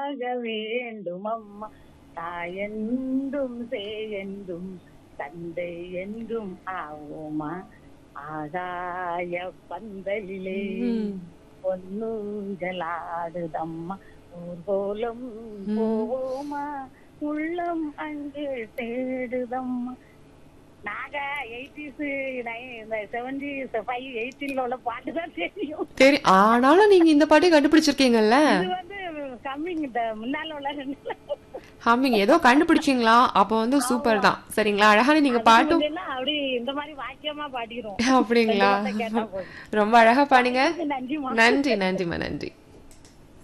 ஆக வேண்டும் அம்மா தாயென்றும் சேயென்றும் தந்தை என்றும் ஆவோமா ஆகாய பந்தலிலே ம். பொன்னூஞ்சலாடுதம்மா ஊர்கோலம் போவோமா உள்ளம் அங்கு தேடுதம்மா நாங்க எயிட்டிஸ் இந்த செவன்டிஸ் ஃபைவ் எயிட்டில உள்ள பாட்டு தான் தெரியும் சரி ஆனாலும் நீங்க இந்த பாட்டை கண்டுபிடிச்சிருக்கீங்கல்ல இது வந்து கம்மிங் இந்த முன்னால உள்ள ரெண்டு ஹம்மிங் ஏதோ கண்டுபிடிச்சீங்களா அப்ப வந்து சூப்பர் தான் சரிங்களா அழகான நீங்க பாட்டும் முன்னெல்லாம் அப்படி இந்த மாதிரி வாக்கியமா பாடிக்கிறோம் அப்படிங்களா கேட்டா போதும் ரொம்ப அழகா பாடுங்க நன்றிமா நன்றி நன்றிம்மா நன்றி